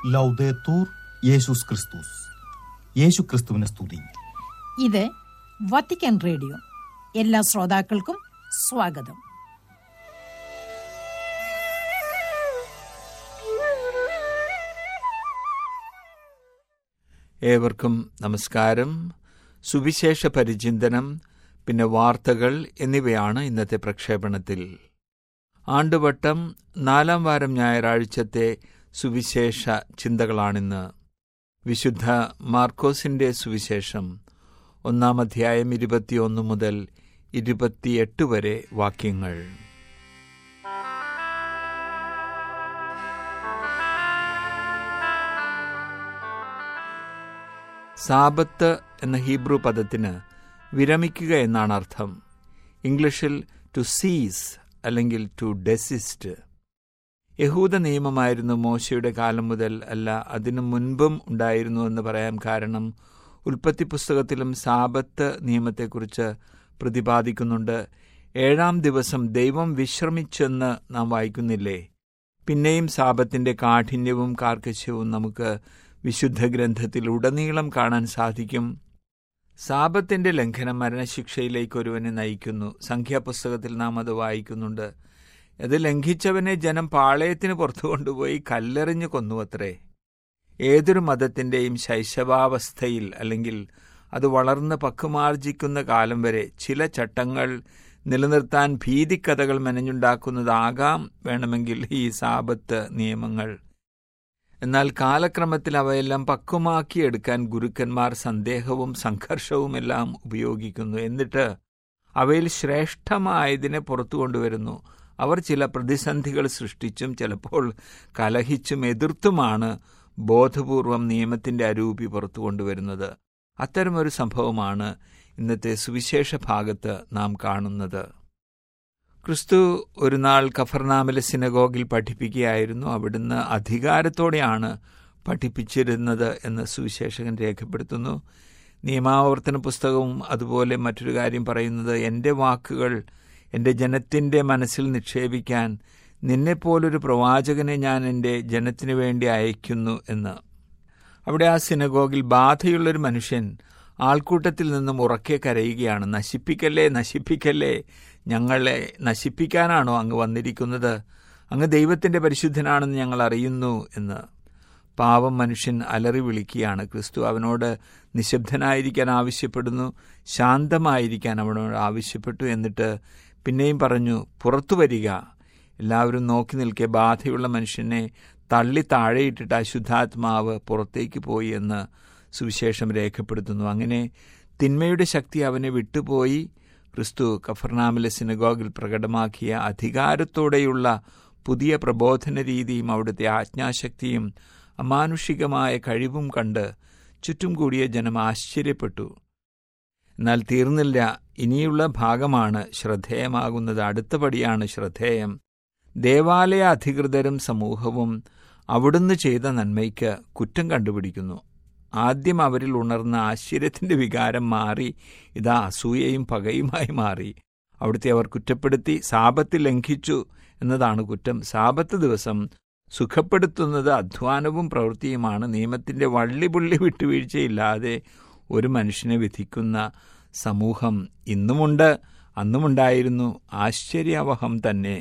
ലൗദേത്തൂർ യേശുസ് ക്രിസ്തുസ് യേശു ക്രിസ്തുവിനെ സ്തുതി ഇത് വത്തിക്കാൻ റേഡിയോ എല്ലാ ശ്രോതാക്കൾക്കും സ്വാഗതം ഏവർക്കും നമസ്കാരം സുവിശേഷ പരിചിന്തനം പിന്നെ വാർത്തകൾ എന്നിവയാണ് ഇന്നത്തെ പ്രക്ഷേപണത്തിൽ ആണ്ടുവട്ടം നാലാം വാരം ഞായറാഴ്ചത്തെ സുവിശേഷ ചിന്തകളാണിന്ന് വിശുദ്ധ മാർക്കോസിന്റെ സുവിശേഷം ഒന്നാം അധ്യായം ഇരുപത്തിയൊന്ന് മുതൽ ഇരുപത്തിയെട്ട് വരെ വാക്യങ്ങൾ സാബത്ത് എന്ന ഹീബ്രു പദത്തിന് വിരമിക്കുക എന്നാണ് അർത്ഥം ഇംഗ്ലീഷിൽ ടു സീസ് അല്ലെങ്കിൽ ടു ഡെസിസ്റ്റ് യഹൂദ നിയമമായിരുന്നു മോശയുടെ കാലം മുതൽ അല്ല അതിനു മുൻപും ഉണ്ടായിരുന്നു എന്ന് പറയാൻ കാരണം ഉൽപ്പത്തി പുസ്തകത്തിലും സാബത്ത് നിയമത്തെക്കുറിച്ച് പ്രതിപാദിക്കുന്നുണ്ട് ഏഴാം ദിവസം ദൈവം വിശ്രമിച്ചെന്ന് നാം വായിക്കുന്നില്ലേ പിന്നെയും സാപത്തിന്റെ കാഠിന്യവും കാർക്കശ്യവും നമുക്ക് വിശുദ്ധ ഗ്രന്ഥത്തിൽ ഉടനീളം കാണാൻ സാധിക്കും സാപത്തിന്റെ ലംഘനം മരണശിക്ഷയിലേക്ക് ഒരുവനെ നയിക്കുന്നു സംഖ്യാപുസ്തകത്തിൽ നാം അത് വായിക്കുന്നുണ്ട് അത് ലംഘിച്ചവനെ ജനം പാളയത്തിന് പുറത്തു കൊണ്ടുപോയി കല്ലെറിഞ്ഞു കൊന്നുവത്രേ ഏതൊരു മതത്തിന്റെയും ശൈശവാവസ്ഥയിൽ അല്ലെങ്കിൽ അത് വളർന്ന് പക്കുമാർജിക്കുന്ന കാലം വരെ ചില ചട്ടങ്ങൾ നിലനിർത്താൻ ഭീതിക്കഥകൾ മെനഞ്ഞുണ്ടാക്കുന്നതാകാം വേണമെങ്കിൽ ഈ സാപത്ത് നിയമങ്ങൾ എന്നാൽ കാലക്രമത്തിൽ അവയെല്ലാം പക്വമാക്കിയെടുക്കാൻ ഗുരുക്കന്മാർ സന്ദേഹവും സംഘർഷവും എല്ലാം ഉപയോഗിക്കുന്നു എന്നിട്ട് അവയിൽ ശ്രേഷ്ഠമായതിനെ പുറത്തു കൊണ്ടുവരുന്നു അവർ ചില പ്രതിസന്ധികൾ സൃഷ്ടിച്ചും ചിലപ്പോൾ കലഹിച്ചും എതിർത്തുമാണ് ബോധപൂർവം നിയമത്തിന്റെ അരൂപി പുറത്തു കൊണ്ടുവരുന്നത് അത്തരമൊരു സംഭവമാണ് ഇന്നത്തെ സുവിശേഷ ഭാഗത്ത് നാം കാണുന്നത് ക്രിസ്തു ഒരു നാൾ കഫർനാമിലെ സിനഗോഗിൽ പഠിപ്പിക്കുകയായിരുന്നു അവിടുന്ന് അധികാരത്തോടെയാണ് പഠിപ്പിച്ചിരുന്നത് എന്ന് സുവിശേഷകൻ രേഖപ്പെടുത്തുന്നു നിയമാവർത്തന പുസ്തകവും അതുപോലെ മറ്റൊരു കാര്യം പറയുന്നത് എൻ്റെ വാക്കുകൾ എൻ്റെ ജനത്തിൻ്റെ മനസ്സിൽ നിക്ഷേപിക്കാൻ നിന്നെപ്പോലൊരു പ്രവാചകനെ ഞാൻ എൻ്റെ ജനത്തിനു വേണ്ടി അയക്കുന്നു എന്ന് അവിടെ ആ സിനഗോഗിൽ ബാധയുള്ളൊരു മനുഷ്യൻ ആൾക്കൂട്ടത്തിൽ നിന്നും ഉറക്കെ കരയുകയാണ് നശിപ്പിക്കല്ലേ നശിപ്പിക്കല്ലേ ഞങ്ങളെ നശിപ്പിക്കാനാണോ അങ്ങ് വന്നിരിക്കുന്നത് അങ്ങ് ദൈവത്തിന്റെ പരിശുദ്ധനാണെന്ന് ഞങ്ങൾ അറിയുന്നു എന്ന് പാവം മനുഷ്യൻ അലറി വിളിക്കുകയാണ് ക്രിസ്തു അവനോട് നിശബ്ദനായിരിക്കാൻ ആവശ്യപ്പെടുന്നു ശാന്തമായിരിക്കാൻ അവനോട് ആവശ്യപ്പെട്ടു എന്നിട്ട് പിന്നെയും പറഞ്ഞു പുറത്തു വരിക എല്ലാവരും നോക്കി നിൽക്കെ ബാധയുള്ള മനുഷ്യനെ തള്ളി താഴെയിട്ടിട്ട് അശുദ്ധാത്മാവ് പുറത്തേക്ക് പോയി എന്ന് സുവിശേഷം രേഖപ്പെടുത്തുന്നു അങ്ങനെ തിന്മയുടെ ശക്തി അവനെ വിട്ടുപോയി ക്രിസ്തു കഫർനാമിലെ സിനഗോഗിൽ പ്രകടമാക്കിയ അധികാരത്തോടെയുള്ള പുതിയ പ്രബോധന രീതിയും അവിടുത്തെ ആജ്ഞാശക്തിയും അമാനുഷികമായ കഴിവും കണ്ട് ചുറ്റും കൂടിയ ജനം ആശ്ചര്യപ്പെട്ടു എന്നാൽ തീർന്നില്ല ഇനിയുള്ള ഭാഗമാണ് ശ്രദ്ധേയമാകുന്നത് അടുത്ത പടിയാണ് ശ്രദ്ധേയം ദേവാലയ അധികൃതരും സമൂഹവും അവിടുന്ന് ചെയ്ത നന്മയ്ക്ക് കുറ്റം കണ്ടുപിടിക്കുന്നു ആദ്യം അവരിൽ ഉണർന്ന ആശ്ചര്യത്തിന്റെ വികാരം മാറി ഇതാ അസൂയയും പകയുമായി മാറി അവിടുത്തെ അവർ കുറ്റപ്പെടുത്തി സാപത്ത് ലംഘിച്ചു എന്നതാണ് കുറ്റം സാപത്ത് ദിവസം സുഖപ്പെടുത്തുന്നത് അധ്വാനവും പ്രവൃത്തിയുമാണ് നിയമത്തിന്റെ വള്ളിപുള്ളി വിട്ടുവീഴ്ചയില്ലാതെ ഒരു മനുഷ്യനെ വിധിക്കുന്ന സമൂഹം ഇന്നുമുണ്ട് അന്നുമുണ്ടായിരുന്നു ആശ്ചര്യാവഹം തന്നെ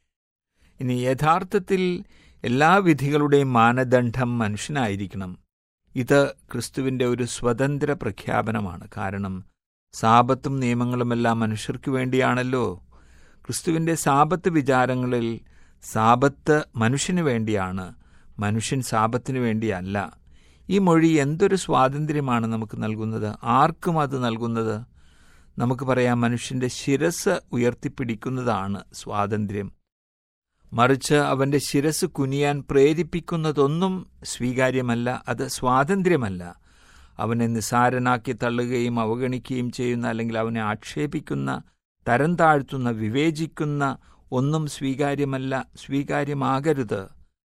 ഇനി യഥാർത്ഥത്തിൽ എല്ലാ വിധികളുടെയും മാനദണ്ഡം മനുഷ്യനായിരിക്കണം ഇത് ക്രിസ്തുവിന്റെ ഒരു സ്വതന്ത്ര പ്രഖ്യാപനമാണ് കാരണം സാപത്തും നിയമങ്ങളുമെല്ലാം മനുഷ്യർക്ക് വേണ്ടിയാണല്ലോ ക്രിസ്തുവിന്റെ സാപത്ത് വിചാരങ്ങളിൽ സാപത്ത് മനുഷ്യന് വേണ്ടിയാണ് മനുഷ്യൻ സാപത്തിന് വേണ്ടിയല്ല ഈ മൊഴി എന്തൊരു സ്വാതന്ത്ര്യമാണ് നമുക്ക് നൽകുന്നത് ആർക്കും അത് നൽകുന്നത് നമുക്ക് പറയാം മനുഷ്യന്റെ ശിരസ് ഉയർത്തിപ്പിടിക്കുന്നതാണ് സ്വാതന്ത്ര്യം മറിച്ച് അവന്റെ ശിരസ് കുനിയാൻ പ്രേരിപ്പിക്കുന്നതൊന്നും സ്വീകാര്യമല്ല അത് സ്വാതന്ത്ര്യമല്ല അവനെ നിസാരനാക്കി തള്ളുകയും അവഗണിക്കുകയും ചെയ്യുന്ന അല്ലെങ്കിൽ അവനെ ആക്ഷേപിക്കുന്ന തരം താഴ്ത്തുന്ന വിവേചിക്കുന്ന ഒന്നും സ്വീകാര്യമല്ല സ്വീകാര്യമാകരുത്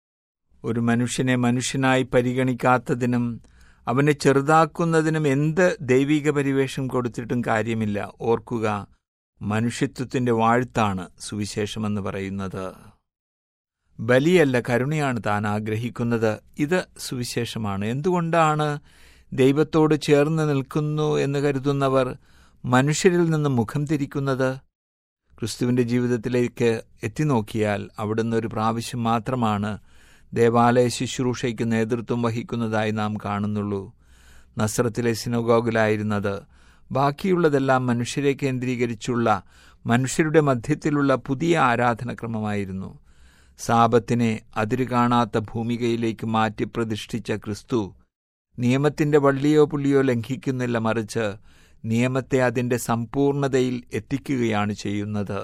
ഒരു മനുഷ്യനെ മനുഷ്യനായി പരിഗണിക്കാത്തതിനും അവനെ ചെറുതാക്കുന്നതിനും എന്ത് ദൈവിക പരിവേഷം കൊടുത്തിട്ടും കാര്യമില്ല ഓർക്കുക മനുഷ്യത്വത്തിന്റെ വാഴ്ത്താണ് സുവിശേഷമെന്ന് പറയുന്നത് ബലിയല്ല കരുണയാണ് താൻ ആഗ്രഹിക്കുന്നത് ഇത് സുവിശേഷമാണ് എന്തുകൊണ്ടാണ് ദൈവത്തോട് ചേർന്ന് നിൽക്കുന്നു എന്ന് കരുതുന്നവർ മനുഷ്യരിൽ നിന്ന് മുഖം തിരിക്കുന്നത് ക്രിസ്തുവിന്റെ ജീവിതത്തിലേക്ക് എത്തിനോക്കിയാൽ അവിടുന്ന് ഒരു പ്രാവശ്യം മാത്രമാണ് ദേവാലയ ശുശ്രൂഷയ്ക്ക് നേതൃത്വം വഹിക്കുന്നതായി നാം കാണുന്നുള്ളൂ നസ്രത്തിലെ സിനഗോഗിലായിരുന്നത് ബാക്കിയുള്ളതെല്ലാം മനുഷ്യരെ കേന്ദ്രീകരിച്ചുള്ള മനുഷ്യരുടെ മധ്യത്തിലുള്ള പുതിയ ആരാധനക്രമമായിരുന്നു സാപത്തിനെ അതിരു കാണാത്ത ഭൂമികയിലേക്ക് മാറ്റി പ്രതിഷ്ഠിച്ച ക്രിസ്തു നിയമത്തിന്റെ വള്ളിയോ പുള്ളിയോ ലംഘിക്കുന്നില്ല മറിച്ച് നിയമത്തെ അതിന്റെ സമ്പൂർണതയിൽ എത്തിക്കുകയാണ് ചെയ്യുന്നത്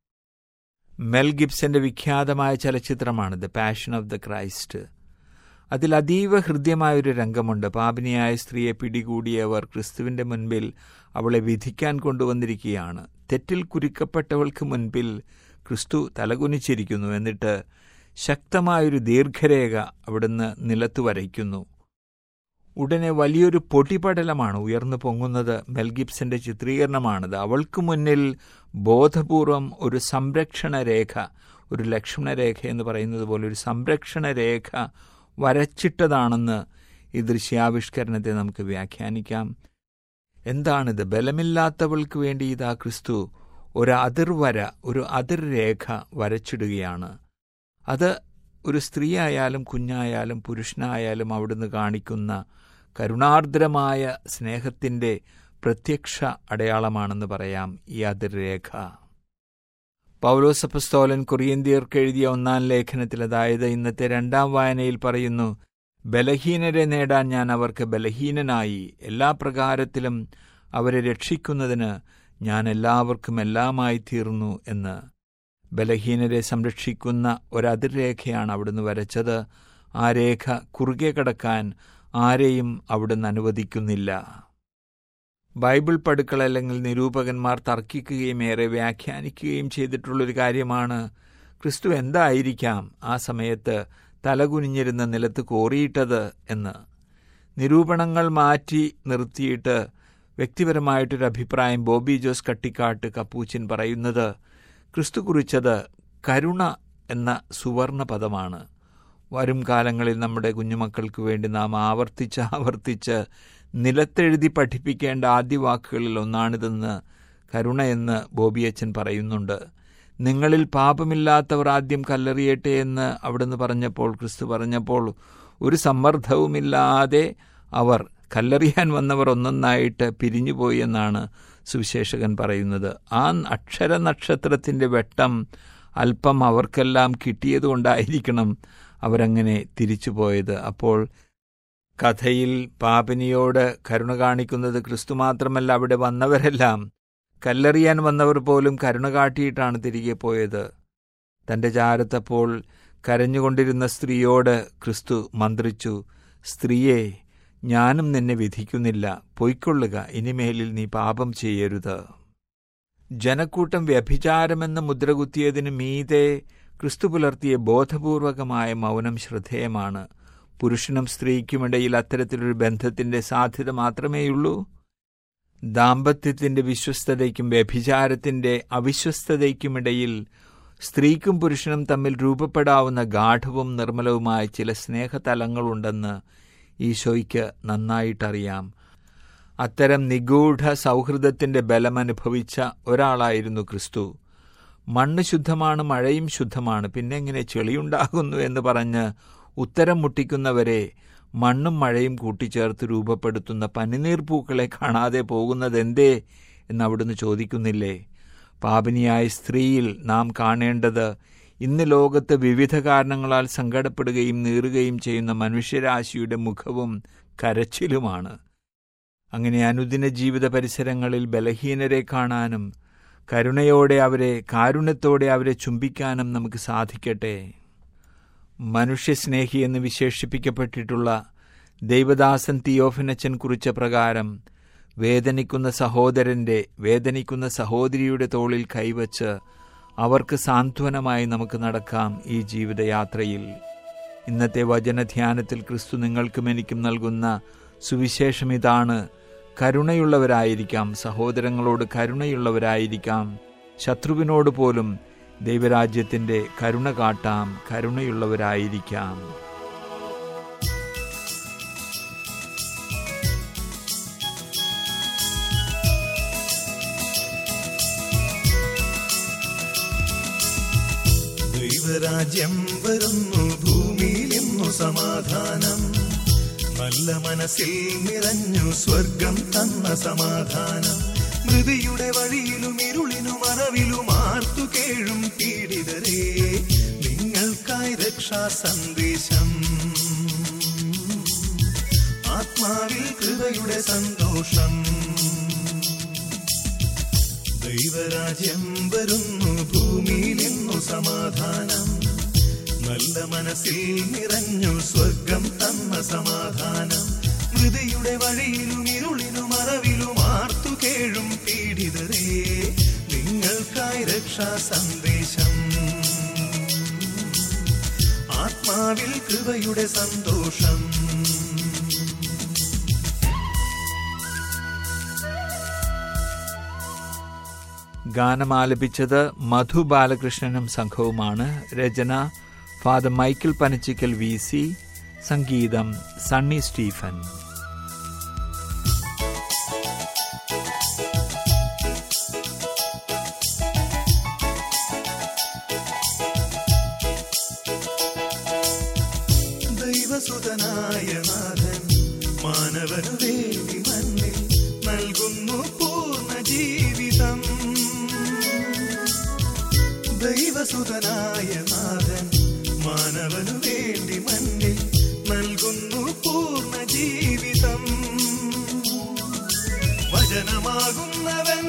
മെൽ ഗിബ്സന്റെ വിഖ്യാതമായ ചലച്ചിത്രമാണ് the passion of the Christ അതിൽ അതീവ ഹൃദ്യമായൊരു രംഗമുണ്ട് പാപിനിയായ സ്ത്രീയെ പിടികൂടിയവർ ക്രിസ്തുവിന്റെ മുൻപിൽ അവളെ വിധിക്കാൻ കൊണ്ടുവന്നിരിക്കുകയാണ് തെറ്റിൽ കുരുക്കപ്പെട്ടവൾക്ക് മുൻപിൽ ക്രിസ്തു തലകുനിച്ചിരിക്കുന്നു എന്നിട്ട് ശക്തമായൊരു ദീർഘരേഖ അവിടുന്ന് നിലത്തു വരയ്ക്കുന്നു ഉടനെ വലിയൊരു പൊടിപടലമാണ് ഉയർന്നു പൊങ്ങുന്നത് മെൽഗിബ്സന്റെ ചിത്രീകരണമാണത് അവൾക്ക് മുന്നിൽ ബോധപൂർവം ഒരു സംരക്ഷണ രേഖ ഒരു ലക്ഷ്മണരേഖ എന്ന് പറയുന്നത് പോലെ ഒരു സംരക്ഷണ രേഖ വരച്ചിട്ടതാണെന്ന് ഈ ദൃശ്യാവിഷ്കരണത്തെ നമുക്ക് വ്യാഖ്യാനിക്കാം എന്താണിത് ബലമില്ലാത്തവൾക്ക് വേണ്ടി ഇതാ ക്രിസ്തു ഒരു അതിർവര ഒരു അതിർരേഖ വരച്ചിടുകയാണ് അത് ഒരു സ്ത്രീയായാലും കുഞ്ഞായാലും പുരുഷനായാലും അവിടുന്ന് കാണിക്കുന്ന കരുണാർദ്രമായ സ്നേഹത്തിന്റെ പ്രത്യക്ഷ അടയാളമാണെന്ന് പറയാം ഈ അതിർരേഖ പൗലോസപ്പസ്തോലൻ കൊറിയന്തിയർക്ക് എഴുതിയ ഒന്നാം ലേഖനത്തിൽ അതായത് ഇന്നത്തെ രണ്ടാം വായനയിൽ പറയുന്നു ബലഹീനരെ നേടാൻ ഞാൻ അവർക്ക് ബലഹീനനായി എല്ലാ പ്രകാരത്തിലും അവരെ രക്ഷിക്കുന്നതിന് ഞാൻ എല്ലാവർക്കും എല്ലാമായി തീർന്നു എന്ന് ബലഹീനരെ സംരക്ഷിക്കുന്ന ഒരതിർരേഖയാണ് അവിടുന്ന് വരച്ചത് ആ രേഖ കുറുകെ കടക്കാൻ ആരെയും അവിടുന്ന് അനുവദിക്കുന്നില്ല ബൈബിൾ പടുക്കൾ അല്ലെങ്കിൽ നിരൂപകന്മാർ തർക്കിക്കുകയും ഏറെ വ്യാഖ്യാനിക്കുകയും ചെയ്തിട്ടുള്ളൊരു കാര്യമാണ് ക്രിസ്തു എന്തായിരിക്കാം ആ സമയത്ത് തലകുനിഞ്ഞിരുന്ന നിലത്ത് കോറിയിട്ടത് എന്ന് നിരൂപണങ്ങൾ മാറ്റി നിർത്തിയിട്ട് വ്യക്തിപരമായിട്ടൊരു അഭിപ്രായം ബോബി ജോസ് കട്ടിക്കാട്ട് കപ്പൂച്ചിൻ പറയുന്നത് ക്രിസ്തു കുറിച്ചത് കരുണ എന്ന സുവർണ പദമാണ് വരും കാലങ്ങളിൽ നമ്മുടെ കുഞ്ഞുമക്കൾക്ക് വേണ്ടി നാം ആവർത്തിച്ച് ആവർത്തിച്ച് നിലത്തെഴുതി പഠിപ്പിക്കേണ്ട ആദ്യ വാക്കുകളിൽ ഒന്നാണിതെന്ന് കരുണയെന്ന് ബോബിയച്ചൻ പറയുന്നുണ്ട് നിങ്ങളിൽ പാപമില്ലാത്തവർ ആദ്യം കല്ലെറിയട്ടെ എന്ന് അവിടുന്ന് പറഞ്ഞപ്പോൾ ക്രിസ്തു പറഞ്ഞപ്പോൾ ഒരു സമ്മർദ്ദവുമില്ലാതെ അവർ കല്ലെറിയാൻ വന്നവർ ഒന്നൊന്നായിട്ട് പിരിഞ്ഞുപോയി എന്നാണ് സുവിശേഷകൻ പറയുന്നത് ആ അക്ഷര നക്ഷത്രത്തിൻ്റെ വെട്ടം അല്പം അവർക്കെല്ലാം കിട്ടിയതുകൊണ്ടായിരിക്കണം അവരങ്ങനെ തിരിച്ചുപോയത് അപ്പോൾ കഥയിൽ പാപിനിയോട് കരുണ കാണിക്കുന്നത് ക്രിസ്തു മാത്രമല്ല അവിടെ വന്നവരെല്ലാം കല്ലെറിയാൻ വന്നവർ പോലും കരുണ കാട്ടിയിട്ടാണ് തിരികെ പോയത് തന്റെ ചാരത്തപ്പോൾ കരഞ്ഞുകൊണ്ടിരുന്ന സ്ത്രീയോട് ക്രിസ്തു മന്ത്രിച്ചു സ്ത്രീയെ ഞാനും നിന്നെ വിധിക്കുന്നില്ല പൊയ്ക്കൊള്ളുക ഇനിമേലിൽ നീ പാപം ചെയ്യരുത് ജനക്കൂട്ടം വ്യഭിചാരമെന്ന് മുദ്രകുത്തിയതിന് മീതെ ക്രിസ്തു പുലർത്തിയ ബോധപൂർവകമായ മൗനം ശ്രദ്ധേയമാണ് പുരുഷനും സ്ത്രീക്കുമിടയിൽ അത്തരത്തിലൊരു ബന്ധത്തിന്റെ സാധ്യത മാത്രമേയുള്ളൂ ദാമ്പത്യത്തിന്റെ വിശ്വസ്തതയ്ക്കും വ്യഭിചാരത്തിന്റെ അവിശ്വസ്തതയ്ക്കുമിടയിൽ സ്ത്രീക്കും പുരുഷനും തമ്മിൽ രൂപപ്പെടാവുന്ന ഗാഠവും നിർമ്മലവുമായ ചില സ്നേഹതലങ്ങളുണ്ടെന്ന് ഈശോയ്ക്ക് നന്നായിട്ടറിയാം അത്തരം നിഗൂഢ സൗഹൃദത്തിന്റെ ബലമനുഭവിച്ച ഒരാളായിരുന്നു ക്രിസ്തു മണ്ണ് ശുദ്ധമാണ് മഴയും ശുദ്ധമാണ് പിന്നെ എങ്ങനെ ചെളിയുണ്ടാകുന്നു എന്ന് പറഞ്ഞ് ഉത്തരം മുട്ടിക്കുന്നവരെ മണ്ണും മഴയും കൂട്ടിച്ചേർത്ത് രൂപപ്പെടുത്തുന്ന പനിനീർ പൂക്കളെ കാണാതെ പോകുന്നതെന്തേ എന്ന് അവിടുന്ന് ചോദിക്കുന്നില്ലേ പാപിനിയായ സ്ത്രീയിൽ നാം കാണേണ്ടത് ഇന്ന് ലോകത്ത് വിവിധ കാരണങ്ങളാൽ സങ്കടപ്പെടുകയും നീറുകയും ചെയ്യുന്ന മനുഷ്യരാശിയുടെ മുഖവും കരച്ചിലുമാണ് അങ്ങനെ അനുദിന ജീവിത പരിസരങ്ങളിൽ ബലഹീനരെ കാണാനും കരുണയോടെ അവരെ കാരുണ്യത്തോടെ അവരെ ചുംബിക്കാനും നമുക്ക് സാധിക്കട്ടെ മനുഷ്യസ്നേഹി എന്ന് വിശേഷിപ്പിക്കപ്പെട്ടിട്ടുള്ള ദൈവദാസൻ തിയോഫിനച്ചൻ കുറിച്ച പ്രകാരം വേദനിക്കുന്ന സഹോദരന്റെ വേദനിക്കുന്ന സഹോദരിയുടെ തോളിൽ കൈവച്ച് അവർക്ക് സാന്ത്വനമായി നമുക്ക് നടക്കാം ഈ ജീവിതയാത്രയിൽ ഇന്നത്തെ വചനധ്യാനത്തിൽ ക്രിസ്തു നിങ്ങൾക്കും എനിക്കും നൽകുന്ന സുവിശേഷം ഇതാണ് കരുണയുള്ളവരായിരിക്കാം സഹോദരങ്ങളോട് കരുണയുള്ളവരായിരിക്കാം ശത്രുവിനോട് പോലും ദൈവരാജ്യത്തിൻ്റെ കരുണ കാട്ടാം കരുണയുള്ളവരായിരിക്കാം ദൈവരാജ്യം വരുന്നു ഭൂമിയിൽ ഇന്നു സമാധാനം നല്ല മനസ്സിൽ നിറഞ്ഞു സ്വർഗം തന്ന സമാധാനം മൃതിയുടെ വഴിയിലും ഇരുളിനും മറവിലും ആർത്തു കേഴും പീഡിതരെ നിങ്ങൾക്കായി രക്ഷാ സന്ദേശം ആത്മാവിൽ കൃപയുടെ സന്തോഷം ദൈവരാജ്യം വരുന്നു ഭൂമിയിൽ ഇന്നു സമാധാനം നല്ല മനസ്സിൽ നിറഞ്ഞു സ്വർഗം തന്ന സമാധാനം മൃതിയുടെ വഴിയിലും ഇരുളിനും മറവിലും ആർത്തു കേഴും പീഡിതരെ നിങ്ങൾക്കായി രക്ഷാ സന്ദേശം ആത്മാവിൽ കൃപയുടെ സന്തോഷം ഗാനം ആലപിച്ചത് മധു ബാലകൃഷ്ണനും സംഘവുമാണ് രചന father Michael Panachikkal V C സംഗീതം സണ്ണി സ്റ്റീഫൻ ദൈവസുതനായ നാഥൻ മാനവനു വേണ്ടി മണ്ണിൽ നൽകുന്നു പൂർണ്ണ ജീവിതം ദൈവസുതനായ നാഥൻ മാനവനു വേണ്ടി മണ്ണിൽ നൽകുന്നു പൂർണ്ണ ജീവിതം വചനമാകുന്നവൻ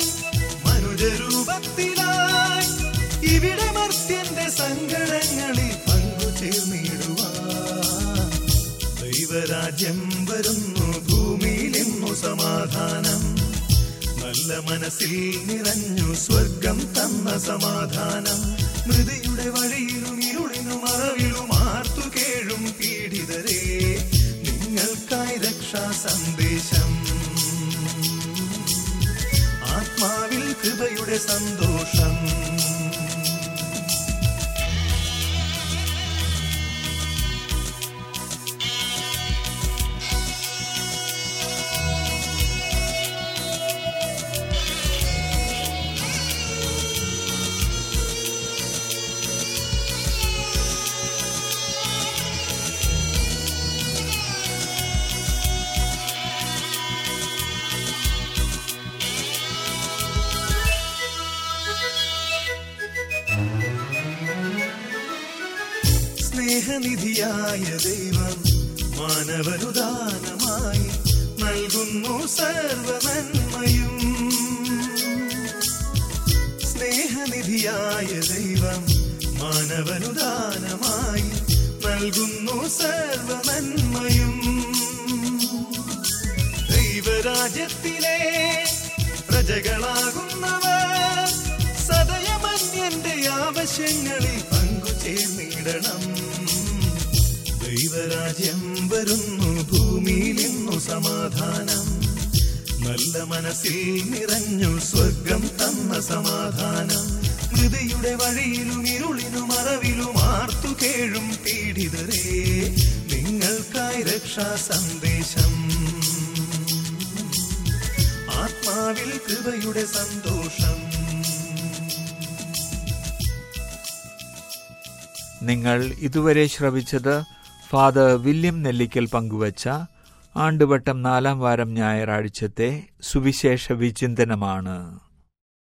മനുജരൂപത്തിലായി ഇവിടെ മർത്യന്റെ സങ്കടങ്ങളിൽ പങ്കുചേർന്നിടുവാൻ ദൈവരാജ്യം വരുന്നു ഭൂമിയിൽ ഇന്നു സമാധാനം നല്ല മനസ്സിൽ നിറഞ്ഞു സ്വർഗം തന്ന സമാധാനം മൃതിയുടെ വഴിയിലും ഇരുളിനും മറവിലും ആർത്തു കേഴും പീഡിതരെ നിങ്ങൾക്കായി രക്ഷാ സന്ദേശം ആത്മാവിൽ കൃപയുടെ സന്തോഷം സ്നേഹനിധിയായ ദൈവം മാനവനുദാനമായി നൽകുന്നു സർവനന്മയും സ്നേഹനിധിയായ ദൈവം മാനവനുദാനമായി നൽകുന്നു സർവനന്മയും ദൈവരാജ്യത്തിലെ പ്രജകളാകുന്നവർ സദയമന്യന്റെ ആവശ്യങ്ങളിൽ പങ്കുചേർന്നിടണം ദൈവരാജ്യം വരുന്നു ഭൂമിയിൽ ഇന്നു സമാധാനം നല്ല മനസ്സിൽ നിറഞ്ഞു സ്വർഗം തന്ന സമാധാനം മൃതിയുടെ വഴിയിലും ഇരുളിനും മറവിലും ആർത്തു കേഴും പീഡിതരെ നിങ്ങൾക്കായി രക്ഷാ സന്ദേശം ആത്മാവിൽ കൃപയുടെ സന്തോഷം നിങ്ങൾ ഇതുവരെ ശ്രവിച്ചത് ഫാദർ വില്യം നെല്ലിക്കൽ പങ്കുവച്ച ആണ്ടുവട്ടം നാലാം വാരം ഞായറാഴ്ചത്തെ സുവിശേഷ വിചിന്തനമാണ്